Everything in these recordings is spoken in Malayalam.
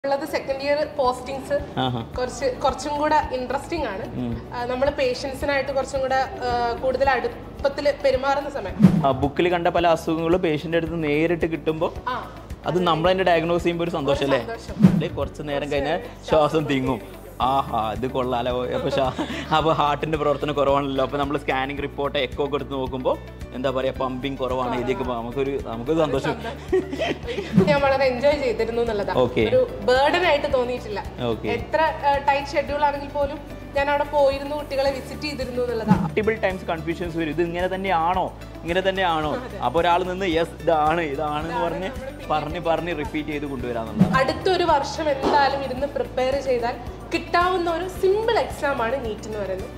ഉള്ളത് സെക്കൻഡ് ഇയർ പോസ്റ്റിങ്സ് ആഹാ കുറച്ച് കുറച്ചും കൂടെ ഇൻട്രസ്റ്റിംഗ് ആണ് നമ്മൾ പേഷ്യൻസിനായിട്ട് കുറച്ചും കൂടെ ആ, കൂടുതൽ അടുപ്പത്തിൽ പെരുമാറുന്ന സമയം ബുക്കിൽ കണ്ട പല അസുഖങ്ങളും പേഷ്യൻ്റെ അടുത്ത് നേരിട്ട് കിട്ടുമ്പോൾ ആ അത് നമ്മൾ തന്നെ ഡയഗ്നോസ് ചെയ്യുമ്പോൾ ഒരു സന്തോഷം അല്ലേ സന്തോഷം. അല്ലേ കുറച്ച് നേരം കഴിഞ്ഞാൽ ശ്വാസം തിങ്ങും ആഹാ ഇത് കൊള്ളാലോ അപ്പോൾ അപ്പോൾ ഹാർട്ടിൻ്റെ പ്രവർത്തനം കുറവാണല്ലോ അപ്പോൾ നമ്മൾ സ്കാനിങ് റിപ്പോർട്ട് എക്കോ ഒക്കെ എടുത്ത് നോക്കുമ്പോൾ എന്താ പറയുക പമ്പിങ് കുറവാണ് ഇതിലേക്ക് നമുക്കൊരു നമുക്കൊരു സന്തോഷം ഞാൻ വളരെ എൻജോയ് ചെയ്തിരുന്നു എന്നുള്ളതാണ് Okay. ഒരു ബേർഡൻ ആയിട്ട് തോന്നിയിട്ടില്ല ഓക്കെ എത്ര ടൈറ്റ് ഷെഡ്യൂൾ ആണെങ്കിൽ പോലും ഞാൻ അവിടെ പോയിരുന്നു കുട്ടികളെ വിസിറ്റ് ചെയ്തിരുന്നു എന്നുള്ളതാണ് മൾട്ടിപ്പിൾ ടൈംസ് കൺഫ്യൂഷൻസ് വരും ഇത് ഇങ്ങനെ തന്നെയാണോ ഇങ്ങനെ തന്നെയാണോ അപ്പോൾ ഒരാൾ നിന്ന് യെസ് ഇതാണ് ഇതാണ് എന്ന് പറഞ്ഞ് പറഞ്ഞ് പറഞ്ഞ് റിപ്പീറ്റ് ചെയ്ത് കൊണ്ടുവരാന്നുള്ളതാണ് അടുത്തൊരു വർഷം എന്തായാലും ഇരുന്ന് പ്രിപ്പയർ ചെയ്താൽ കിട്ടാവുന്ന ഒരു സിമ്പിൾ എക്സാം ആണ് നീറ്റ് എന്ന് പറയുന്നത്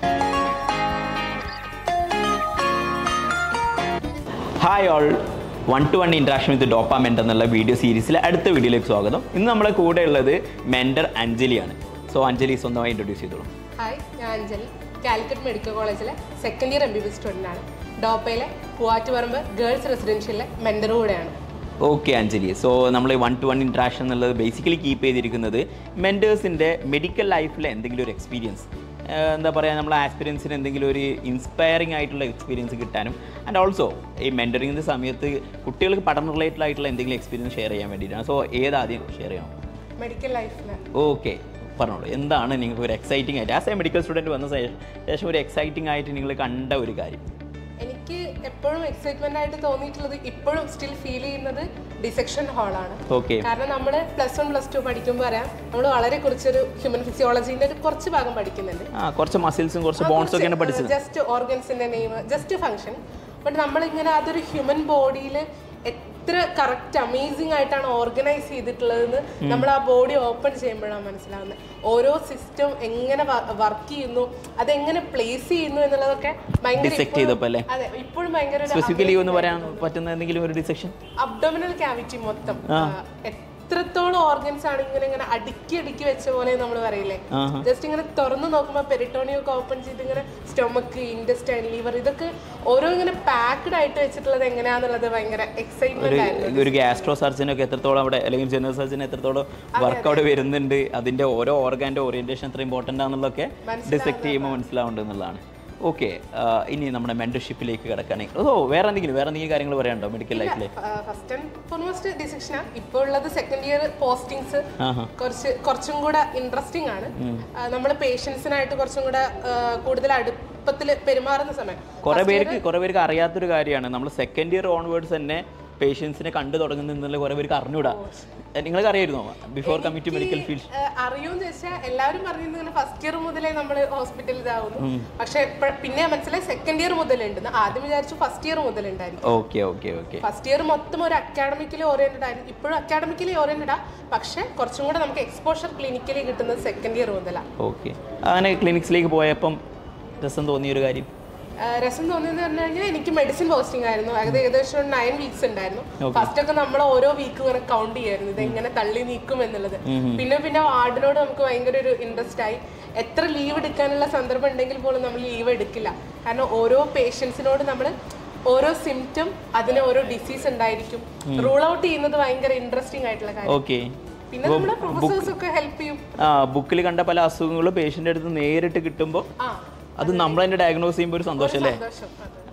hi all one to one interaction with ഡോപ്പാമെൻ്റ് എന്നുള്ള വീഡിയോ സീരീസിലെ അടുത്ത വീഡിയോയിലേക്ക് സ്വാഗതം ഇന്ന് നമ്മളെ കൂടെ ഉള്ളത് മെൻറ്റർ അഞ്ജലിയാണ് സോ അഞ്ജലി സ്വന്തമായി ഇൻട്രൊഡ്യൂസ് ചെയ്തോളൂ ഹായ് ഞാൻ അഞ്ജലി കാലിക്കറ്റ് മെഡിക്കൽ കോളേജിലെ second year M B B student ആണ് ഡോപ്പയിലെ പൂവാറ്റുപറമ്പ് ഗേൾസ് റെസിഡൻഷ്യലിലെ മെൻറ്റർ കൂടെയാണ് ഓക്കെ അഞ്ജലി സോ നമ്മൾ വൺ ടു വൺ ഇൻട്രാക്ഷൻ എന്നുള്ളത് ബേസിക്കലി കീപ്പ് ചെയ്തിരിക്കുന്നത് മെൻറ്റേഴ്സിൻ്റെ മെഡിക്കൽ ലൈഫിലെ എന്തെങ്കിലും ഒരു എക്സ്പീരിയൻസ് എന്താ പറയുക നമ്മൾ ആസ്പിരൻസിന് എന്തെങ്കിലും ഒരു ഇൻസ്പയറിംഗ് ആയിട്ടുള്ള എക്സ്പീരിയൻസ് കിട്ടാനും ആൻഡ് ഓൾസോ ഈ മെൻറ്ററിങ്ങിൻ്റെ സമയത്ത് കുട്ടികൾക്ക് പഠന റിലേറ്റഡ് ആയിട്ടുള്ള എന്തെങ്കിലും എക്സ്പീരിയൻസ് ഷെയർ ചെയ്യാൻ വേണ്ടിയിട്ടാണ് സോ ഏതാദ്യം ഷെയർ ചെയ്യണം മെഡിക്കൽ ലൈഫിൽ ഓക്കെ പറഞ്ഞോളൂ എന്താണ് നിങ്ങൾക്ക് ഒരു എക്സൈറ്റിംഗ് ആയിട്ട് ആസ് എ മെഡിക്കൽ സ്റ്റുഡൻറ്റ് വന്ന ശേഷം ശേഷം ഒരു എക്സൈറ്റിംഗ് ആയിട്ട് നിങ്ങൾ കണ്ട ഒരു കാര്യം എനിക്ക് എപ്പോഴും എക്സൈറ്റ്മെന്റ് ആയിട്ട് തോന്നിയിട്ടുള്ളത് ഇപ്പോഴും സ്റ്റിൽ ഫീൽ ചെയ്യുന്നത് ഡിസെക്ഷൻ ഹാളാണ് ഓക്കെ കാരണം നമ്മൾ പ്ലസ് വൺ പ്ലസ് ടു പഠിക്കുമ്പോൾ അറിയാം നമ്മൾ വളരെ കുറച്ചൊരു ഹ്യൂമൻ ഫിസിയോളജീൻ്റെ ഒരു കുറച്ച് ഭാഗം പഠിക്കുന്നുണ്ട് ആ കുറച്ച് മസിൽസും കുറച്ച് ബോൺസും ഒക്കെയാണ് പഠിച്ചത് ജസ്റ്റ് ഓർഗൻസിന്റെ നെയിം ജസ്റ്റ് ഫങ്ഷൻ ബട്ട് നമ്മളിങ്ങനെ അതൊരു ഹ്യൂമൻ ബോഡിയിൽ എത്ര കറക്റ്റ് അമേസിംഗ് ആയിട്ടാണ് ഓർഗനൈസ് ചെയ്തിട്ടുള്ളതെന്ന് നമ്മൾ ആ ബോഡി ഓപ്പൺ ചെയ്യുമ്പോഴാണ് മനസ്സിലാവുന്നത് ഓരോ സിസ്റ്റം എങ്ങനെ വർക്ക് ചെയ്യുന്നു അതെങ്ങനെ പ്ലേസ് ചെയ്യുന്നു എന്നുള്ളതൊക്കെ ഭയങ്കര ഡിസെക്ട് ചെയ്തപ്പോൾ അല്ലേ അതെ ഇപ്പോഴും ഭയങ്കര ഒരു സ്പെസിഫിക്കലി ഒന്ന് പറയാൻ പറ്റുന്ന എന്തെങ്കിലും ഒരു ഡിസെക്ഷൻ അബ്ഡോമിനൽ ക്യാവിറ്റി മൊത്തം ആ, എത്രത്തോളം ഓർഗൻസ് ആണ് ഇങ്ങനെ ഇങ്ങനെ അടുക്കി അടുക്കി വെച്ച പോലെ നമ്മൾ പറയില്ലേ ആഹാ. ജസ്റ്റ് ഇങ്ങനെ തുറന്നു നോക്കുമ്പോൾ പെരിട്ടോണിയോ ഒക്കെ ഓപ്പൺ ചെയ്ത് ഇങ്ങനെ സ്റ്റൊമക്ക് ഇൻഡസ്റ്റൈൻ ലിവർ ഇതൊക്കെ ഓരോ ഇങ്ങനെ പാക്ഡ് ആയിട്ട് വെച്ചിട്ടുള്ളത് എങ്ങനെയാന്നുള്ളത് ഭയങ്കര എക്സൈറ്റ്മെന്റ് ആയിരുന്നു ഒരു ഗ്യാസ്ട്രോ സർജനൊക്കെ എത്രത്തോളം അവിടെ അല്ലെങ്കിൽ ജനറൽ സർജൻ എത്രത്തോളം വർക്ക് അവിടെ വരുന്നുണ്ട് അതിന്റെ ഓരോ ഓർഗാൻ്റെ ഓറിയന്റേഷൻ എത്ര ഇമ്പോർട്ടൻ്റ് ആണെന്നുള്ളതൊക്കെ ഡിസെക്ട് ചെയ്യുമ്പോൾ മനസ്സിലാവുന്നുണ്ട് എന്നുള്ളതാണ് ഓക്കെ ഇനി നമ്മുടെ മെൻറ്റർഷിപ്പിലേക്ക് കിടക്കുകയാണെങ്കിൽ ഓ വേറെ എന്തെങ്കിലും വേറെ എന്തെങ്കിലും കാര്യങ്ങൾ പറയാനുണ്ടോ മെഡിക്കൽ ലൈഫിൽ ഫസ്റ്റ് ആൻഡ് ഫോർമോസ്റ്റ് ഡിസിഷനാണ് ഇപ്പോൾ ഉള്ളത് സെക്കൻഡ് ഇയർ പോസ്റ്റിങ്സ് ആഹാ കുറച്ച് കുറച്ചും കൂടെ ഇൻട്രസ്റ്റിംഗ് ആണ് നമ്മൾ പേഷ്യൻസിനായിട്ട് കുറച്ചും കൂടെ ആ, കൂടുതൽ അടുപ്പത്തിൽ പെരുമാറുന്ന സമയം കുറെ പേർക്ക് കുറെ പേർക്ക് അറിയാത്തൊരു കാര്യമാണ് നമ്മൾ സെക്കൻഡ് ഇയർ ഓൺവേർഡ്സ് തന്നെ പേഷ്യൻസിനെ കണ്ടു തുടങ്ങുന്നുള്ള കുറെ പേർക്ക് അറിഞ്ഞൂടാ നിങ്ങൾക്ക് അറിയായിരുന്നോ ബിഫോർ കമ്മിറ്റ് മെഡിക്കൽ ഫീൽഡ് ഏഹ് അറിയൂന്ന് വെച്ചാൽ എല്ലാവരും പറയുന്നത് ഫസ്റ്റ് ഇയർ മുതലേ നമ്മൾ ഹോസ്പിറ്റലിൽ ഇതാവുന്നു പക്ഷെ ഇപ്പ- പിന്നെ മനസ്സിലായി സെക്കൻഡ് ഇയർ മുതലുണ്ട് ആദ്യം വിചാരിച്ചു ഫസ്റ്റ് ഇയർ മുതലുണ്ടായിരുന്നു okay okay okay first year മൊത്തം ഒരു അക്കാഡമിക്കലി ഓറിയന്റഡ് ആയിരുന്നു ഇപ്പോഴും അക്കാഡമിക്കലി ഓറിയന്റഡ് ആ പക്ഷെ കുറച്ചും കൂടെ നമുക്ക് എക്സ്പോഷർ ക്ലിനിക്കലി കിട്ടുന്നത് സെക്കൻഡ് ഇയർ മുതലാണ് ഓക്കെ അങ്ങനെ ക്ലിനിക്സിലേക്ക് പോയപ്പം രസം തോന്നിയൊരു കാര്യം ഏഹ് രസം തോന്നിയെന്ന് പറഞ്ഞു കഴിഞ്ഞാൽ എനിക്ക് മെഡിസിൻ പോസ്റ്റിംഗ് ആയിരുന്നു അത് ഏകദേശം ഒരു നയൻ വീക്സ് ഉണ്ടായിരുന്നു ഫസ്റ്റ് ഒക്കെ നമ്മൾ ഓരോ വീക്ക് ഇങ്ങനെ കൗണ്ട് ചെയ്യായിരുന്നു ഇത് എങ്ങനെ തള്ളി നീക്കും എന്നുള്ളത് പിന്നെ പിന്നെ വാർഡിനോട് നമുക്ക് ഭയങ്കര ഒരു ഇൻട്രസ്റ്റ് ആയി എത്ര ലീവ് എടുക്കാനുള്ള സന്ദർഭം ഉണ്ടെങ്കിൽ പോലും നമ്മൾ ലീവ് എടുക്കില്ല കാരണം ഓരോ പേഷ്യൻസിനോട് നമ്മൾ ഓരോ സിംറ്റം അതിന് ഓരോ ഡിസീസ് ഉണ്ടായിരിക്കും റൂൾ ഔട്ട് ചെയ്യുന്നത് ഭയങ്കര ഇൻട്രസ്റ്റിംഗ് ആയിട്ടുള്ള കാര്യം ഓക്കെ പിന്നെ നമ്മുടെ പ്രൊഫസേഴ്സ് ഒക്കെ ഹെൽപ്പ് ചെയ്യും ആ ബുക്കിൽ കണ്ട പല അസുഖങ്ങളും പേഷ്യൻ്റെ അടുത്ത് നേരിട്ട് കിട്ടുമ്പോൾ ആ അത് നമ്മൾ തന്നെ ഡയഗ്നോസ് ചെയ്യുമ്പോൾ ഒരു സന്തോഷം അല്ലേ സന്തോഷം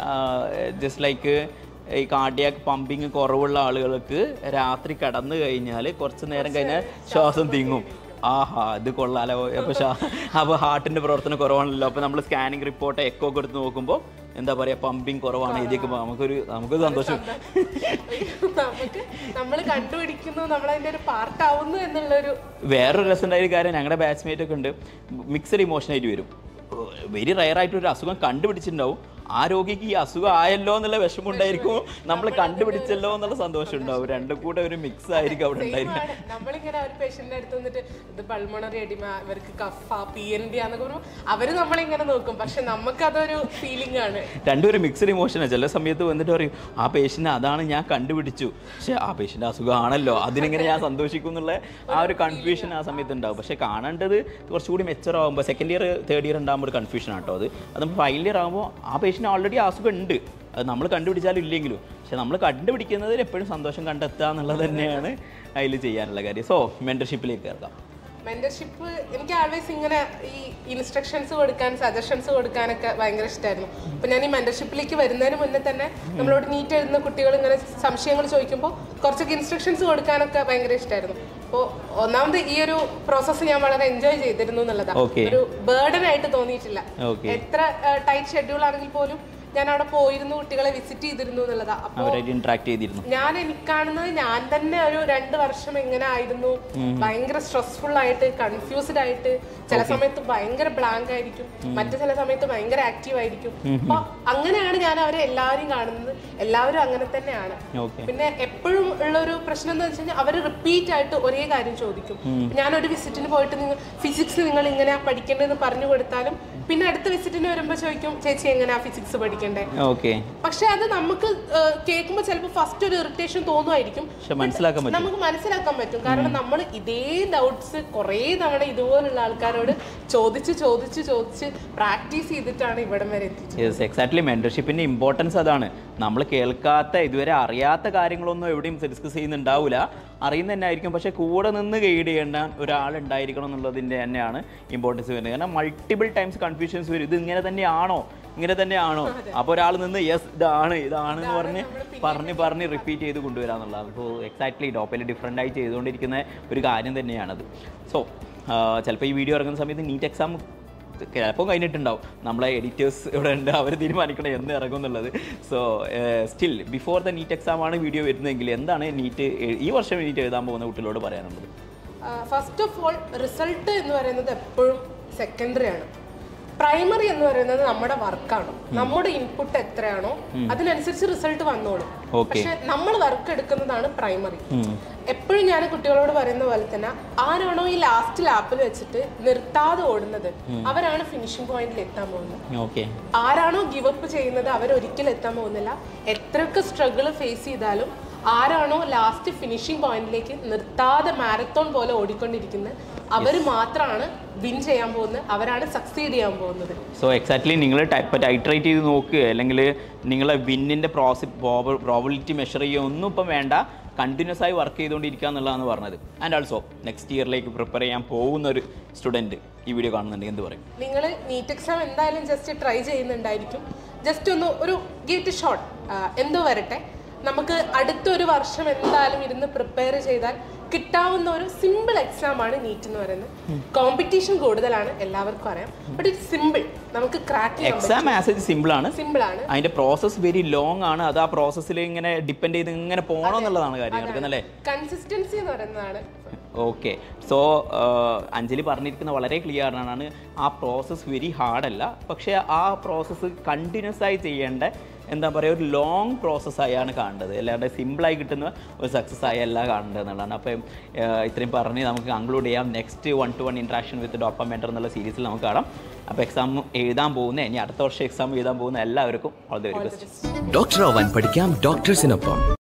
ജസ്റ്റ് ലൈക്ക് ഈ കാർഡിയാക് പമ്പിങ് കുറവുള്ള ആളുകൾക്ക് രാത്രി കടന്നു കഴിഞ്ഞാൽ കുറച്ച് നേരം കഴിഞ്ഞാൽ ശ്വാസം തിങ്ങും ആഹാ ഇത് കൊള്ളാലോ അപ്പോൾ അപ്പോൾ ഹാർട്ടിൻ്റെ പ്രവർത്തനം കുറവാണല്ലോ അപ്പോൾ നമ്മൾ സ്കാനിങ് റിപ്പോർട്ട് എക്കോ ഒക്കെ എടുത്ത് നോക്കുമ്പോൾ എന്താ പറയുക പമ്പിങ് കുറവാണ് ഇതിലേക്ക് നമുക്കൊരു നമുക്കൊരു സന്തോഷം നമുക്ക് നമ്മൾ കണ്ടുപിടിക്കുന്നു നമ്മളതിന്റെ ഒരു പാർട്ടാവുന്നു എന്നുള്ളൊരു വേറൊരു രസമുണ്ടായ ഒരു കാര്യം ഞങ്ങളുടെ ബാച്ച്മേറ്റ് ഒക്കെ ഉണ്ട് മിക്സഡ് ഇമോഷനായിട്ട് വരും വെരി റയർ ആയിട്ട് ഒരു അസുഖം കണ്ടുപിടിച്ചിട്ടുണ്ടാവും ആ രോഗിക്ക് ഈ അസുഖം ആയല്ലോ എന്നുള്ള വിഷമം ഉണ്ടായിരിക്കും നമ്മൾ കണ്ടുപിടിച്ചല്ലോ എന്നുള്ള സന്തോഷം ഉണ്ടാവും രണ്ടും കൂടെ ഒരു മിക്സ് ആയിരിക്കും അവിടെ ഉണ്ടായിരിക്കും ആണ്. നമ്മളിങ്ങനെ ഒരു പേഷ്യന്റിന്റെ അടുത്ത് വന്നിട്ട് ഇത് പൾമണറി എഡിമ ഇവർക്ക് കഫ പി എൻ ഡി ആന്നൊക്കെ പറയുമ്പോൾ അവര് നമ്മളിങ്ങനെ നോക്കും പക്ഷെ നമുക്ക് അതൊരു ഫീലിംഗ് ആണ് രണ്ടും ഒരു മിക്സഡ് ഇമോഷനാണ് ചില സമയത്ത് വന്നിട്ട് പറയും ആ പേഷ്യൻ്റ് അതാണ് ഞാൻ കണ്ടുപിടിച്ചു പക്ഷേ ആ പേഷ്യൻ്റ് അസുഖമാണല്ലോ അതിനെങ്ങനെ ഞാൻ സന്തോഷിക്കും എന്നുള്ള ആ ഒരു കൺഫ്യൂഷൻ ആ സമയത്ത് ഉണ്ടാവും പക്ഷേ കാണേണ്ടത് കുറച്ചുകൂടി മെച്ചർ ആകുമ്പോൾ സെക്കൻഡ് ഇയർ തേർഡ് ഇയർ ഉണ്ടാകുമ്പോൾ ഒരു കൺഫ്യൂഷൻ ആട്ടോ അത് അത് നമ്മൾ ഫൈനൽ ഇയർ ആകുമ്പോൾ ആ പേഷ്യൻ്റ് ഓൾറെഡി ആ അസുഖം ഉണ്ട് അത് നമ്മൾ കണ്ടുപിടിച്ചാലും ഇല്ലെങ്കിലും പക്ഷെ പക്ഷെ നമ്മൾ കണ്ടുപിടിക്കുന്നതിൽ എപ്പോഴും സന്തോഷം കണ്ടെത്തുക എന്നുള്ളത് തന്നെയാണ് അതിൽ ചെയ്യാനുള്ള കാര്യം സോ മെൻറ്റർഷിപ്പിലേക്ക് കയറാം മെന്റർഷിപ്പ് എനിക്ക് ആൾവേസ് ഇങ്ങനെ ഈ ഇൻസ്ട്രക്ഷൻസ് കൊടുക്കാൻ സജഷൻസ് കൊടുക്കാനൊക്കെ ഭയങ്കര ഇഷ്ടമായിരുന്നു അപ്പൊ ഞാൻ ഈ മെന്റർഷിപ്പിലേക്ക് വരുന്നതിന് മുന്നേ തന്നെ നമ്മളോട് നീറ്റ് എഴുതുന്ന കുട്ടികൾ ഇങ്ങനെ സംശയങ്ങൾ ചോദിക്കുമ്പോൾ കുറച്ചൊക്കെ ഇൻസ്ട്രക്ഷൻസ് കൊടുക്കാനൊക്കെ ഭയങ്കര ഇഷ്ടമായിരുന്നു അപ്പോൾ ഒന്നാമത് ഈ ഒരു പ്രോസസ്സ് ഞാൻ വളരെ എൻജോയ് ചെയ്തിരുന്നു എന്നുള്ളതാണ് Okay. ഒരു ബേർഡൻ ആയിട്ട് തോന്നിയിട്ടില്ല ഓക്കെ എത്ര ടൈറ്റ് ഷെഡ്യൂൾ ആണെങ്കിൽ പോലും ഞാൻ അവിടെ പോയിരുന്നു കുട്ടികളെ വിസിറ്റ് ചെയ്തിരുന്നു എന്നുള്ളതാ അപ്പോൾ അവരായിട്ട് ഇന്ററാക്ട് ചെയ്തിരുന്നു ഞാൻ എനിക്ക് കാണുന്നത് ഞാൻ തന്നെ ഒരു രണ്ട് വർഷം എങ്ങനെ ആയിരുന്നു ഭയങ്കര സ്ട്രെസ്ഫുൾ ആയിട്ട് കൺഫ്യൂസ്ഡ് ആയിട്ട് ചില സമയത്ത് ഭയങ്കര ബ്ലാങ്ക് ആയിരിക്കും മറ്റു ചില സമയത്ത് ഭയങ്കര ആക്റ്റീവ് ആയിരിക്കും അപ്പൊ അങ്ങനെയാണ് ഞാൻ അവരെ എല്ലാവരും കാണുന്നത് എല്ലാവരും അങ്ങനെ തന്നെയാണ് ഓക്കെ പിന്നെ എപ്പോഴും ഉള്ള ഒരു പ്രശ്നം എന്ന് വെച്ച് കഴിഞ്ഞാൽ അവർ റിപ്പീറ്റ് ആയിട്ട് ഒരേ കാര്യം ചോദിക്കും ഞാൻ ഒരു വിസിറ്റിന് പോയിട്ട് നിങ്ങൾ ഫിസിക്സ് നിങ്ങൾ ഇങ്ങനെ പഠിക്കേണ്ടതെന്ന് പറഞ്ഞു കൊടുത്താലും പിന്നെ അടുത്ത വിസിറ്റിന് വരുമ്പോൾ ചോദിക്കും ചേച്ചി എങ്ങനെയാ ഫിസിക്സ് പഠിക്കണ്ടേ ഓക്കെ പക്ഷെ അത് നമുക്ക് കേൾക്കുമ്പോൾ ചിലപ്പോൾ ഫസ്റ്റ് ഒരു ഇറിറ്റേഷൻ തോന്നുമായിരിക്കും പക്ഷെ മനസ്സിലാക്കാൻ പറ്റും നമുക്ക് മനസ്സിലാക്കാൻ പറ്റും കാരണം നമ്മൾ ഇതേ ഡൗട്ട്സ് കുറേ തവണ ഇതുപോലുള്ള ആൾക്കാരോട് ചോദിച്ച് ചോദിച്ച് ചോദിച്ച് പ്രാക്ടീസ് ചെയ്തിട്ടാണ് ഇവിടം വരെ എത്തിച്ചത് യെസ് എക്സാക്ട്ലി മെൻറ്റർഷിപ്പിൻ്റെ ഇമ്പോർട്ടൻസ് അതാണ് നമ്മൾ കേൾക്കാത്ത ഇതുവരെ അറിയാത്ത കാര്യങ്ങളൊന്നും എവിടെയും ഡിസ്കസ് ചെയ്യുന്നുണ്ടാവില്ല അറിയുന്ന തന്നെ ആയിരിക്കും പക്ഷേ കൂടെ നിന്ന് ഗൈഡ് ചെയ്യേണ്ട ഒരാൾ ഉണ്ടായിരിക്കണം എന്നുള്ളതിൻ്റെ തന്നെയാണ് ഇമ്പോർട്ടൻസ് വരുന്നത് കാരണം മൾട്ടിപ്പിൾ ടൈംസ് കൺഫ്യൂഷൻസ് വരും ഇത് ഇങ്ങനെ തന്നെയാണോ ഇങ്ങനെ തന്നെയാണോ അപ്പോൾ ഒരാൾ നിന്ന് യെസ് ഇതാണ് ഇതാണ് എന്ന് പറഞ്ഞ് പറഞ്ഞ് പറഞ്ഞ് റിപ്പീറ്റ് ചെയ്ത് കൊണ്ടുവരാന്നുള്ളത് അപ്പോൾ എക്സാക്ട്ലി ഡോപ്പയിൽ ഡിഫറെൻ്റ് ആയി ചെയ്തുകൊണ്ടിരിക്കുന്ന ഒരു കാര്യം തന്നെയാണത് സോ ചിലപ്പോൾ ഈ വീഡിയോ ഇറങ്ങുന്ന സമയത്ത് നീറ്റ് എക്സാം ചിലപ്പോൾ കഴിഞ്ഞിട്ടുണ്ടാവും നമ്മളെ എഡിറ്റേഴ്സ് ഇവിടെ ഉണ്ട് അവർ തീരുമാനിക്കണം എന്ന് ഇറങ്ങും എന്നുള്ളത് so still before the NEET exam ആണ് വീഡിയോ വരുന്നതെങ്കിൽ എന്താണ് നീറ്റ് ഈ വർഷം നീറ്റ് എഴുതാൻ പോകുന്ന കുട്ടികളോട് പറയാനുള്ളത് ഫസ്റ്റ് ഓഫ് ഓൾ റിസൾട്ട് എന്ന് പറയുന്നത് എപ്പോഴും സെക്കൻഡറി ആണ് പ്രൈമറി എന്ന് പറയുന്നത് നമ്മുടെ വർക്കാണ് നമ്മുടെ ഇൻപുട്ട് എത്രയാണോ അതിനനുസരിച്ച് റിസൾട്ട് വന്നോളും ഓക്കെ പക്ഷെ നമ്മൾ വർക്ക് എടുക്കുന്നതാണ് പ്രൈമറി എപ്പോഴും ഞാൻ കുട്ടികളോട് പറയുന്ന പോലെ തന്നെ ആരാണോ ഈ ലാസ്റ്റ് ലാപ്പിൽ വെച്ചിട്ട് നിർത്താതെ ഓടുന്നത് അവരാണ് ഫിനിഷിംഗ് പോയിന്റിൽ എത്താൻ പോകുന്നത് ഓക്കെ ആരാണോ ഗിവ് അപ്പ് ചെയ്യുന്നത് അവർ ഒരിക്കലും എത്താൻ പോകുന്നില്ല എത്രയൊക്കെ സ്ട്രഗിൾ ഫേസ് ചെയ്താലും ആരാണോ ലാസ്റ്റ് ഫിനിഷിംഗ് പോയിന്റിലേക്ക് നിർത്താതെ മാരത്തോൺ പോലെ ഓടിക്കൊണ്ടിരിക്കുന്നത് അവർ മാത്രമാണ് വിൻ ചെയ്യാൻ പോകുന്നത് അവരാണ് സക്സീഡ് ചെയ്യാൻ പോകുന്നത് സോ എക്സാക്ട്ലി നിങ്ങൾ ഇപ്പോൾ ടൈട്രേറ്റ് ചെയ്ത് നോക്കുക അല്ലെങ്കിൽ നിങ്ങളെ വിന്നിൻ്റെ പ്രോസി പ്രോബിലിറ്റി മെഷർ ചെയ്യുക ഒന്നും ഇപ്പം വേണ്ട കണ്ടിന്യൂസ് ആയി വർക്ക് ചെയ്തുകൊണ്ടിരിക്കുക എന്നുള്ളതാണ് പറഞ്ഞത് ആൻഡ് ഓൾസോ നെക്സ്റ്റ് ഇയറിലേക്ക് പ്രിപ്പയർ ചെയ്യാൻ പോകുന്ന ഒരു സ്റ്റുഡൻറ്റ് ഈ വീഡിയോ കാണുന്നുണ്ടെങ്കിൽ എന്ത് പറയും നിങ്ങൾ നീറ്റ് എക്സാം എന്തായാലും ജസ്റ്റ് ട്രൈ ചെയ്യുന്നുണ്ടായിരിക്കും ജസ്റ്റ് ഒന്ന് ഒരു ഗേറ്റ് ഷോട്ട് എന്തോ വരട്ടെ നമുക്ക് അടുത്തൊരു വർഷം എന്തായാലും ഇരുന്ന് പ്രിപ്പയർ ചെയ്താൽ കിട്ടാവുന്ന ഒരു സിമ്പിൾ എക്സാം ആണ് നീറ്റ് എന്ന് പറയുന്നത് കോമ്പറ്റീഷൻ കൂടുതലാണ് എല്ലാവർക്കും അറിയാം ബട്ട് ഇറ്റ് സിമ്പിൾ നമുക്ക് ക്രാക്ക് ചെയ്യാൻ എക്സാം ആസ് സിമ്പിൾ ആണ് സിമ്പിൾ ആണ് അതിന്റെ പ്രോസസ്സ് വെരി ലോങ് ആണ് അത് ആ പ്രോസസ്സിൽ ഇങ്ങനെ ഡിപ്പെൻഡ് ചെയ്ത് ഇങ്ങനെ പോകണം എന്നുള്ളതാണ് കാര്യം നടക്കുന്നല്ലേ കൺസിസ്റ്റൻസി എന്ന് പറയുന്നതാണ് ഓക്കെ സോ അഞ്ജലി പറഞ്ഞിരിക്കുന്ന വളരെ ക്ലിയർ ആണ് ആ പ്രോസസ്സ് വെരി ഹാർഡല്ല പക്ഷേ ആ പ്രോസസ്സ് കണ്ടിന്യൂസ് ആയി ചെയ്യേണ്ട എന്താ പറയുക ഒരു ലോങ് പ്രോസസ്സായാണ് കാണേണ്ടത് അല്ലാണ്ട് സിമ്പിളായി കിട്ടുന്ന ഒരു സക്സസ് ആയി അല്ല കാണേണ്ടത് എന്നുള്ളതാണ് അപ്പം ഏഹ്, ഇത്രയും പറഞ്ഞ് നമുക്ക് കൺക്ലൂഡ് ചെയ്യാം next one to one interaction with Dopa mentor എന്നുള്ള സീരീസിൽ നമുക്ക് കാണാം അപ്പോൾ എക്സാം എഴുതാൻ പോകുന്ന ഇനി അടുത്ത വർഷം എക്സാം എഴുതാൻ പോകുന്ന എല്ലാവർക്കും all the very best doctor ആവാൻ പഠിക്കാം ഡോക്ടേഴ്സിനൊപ്പം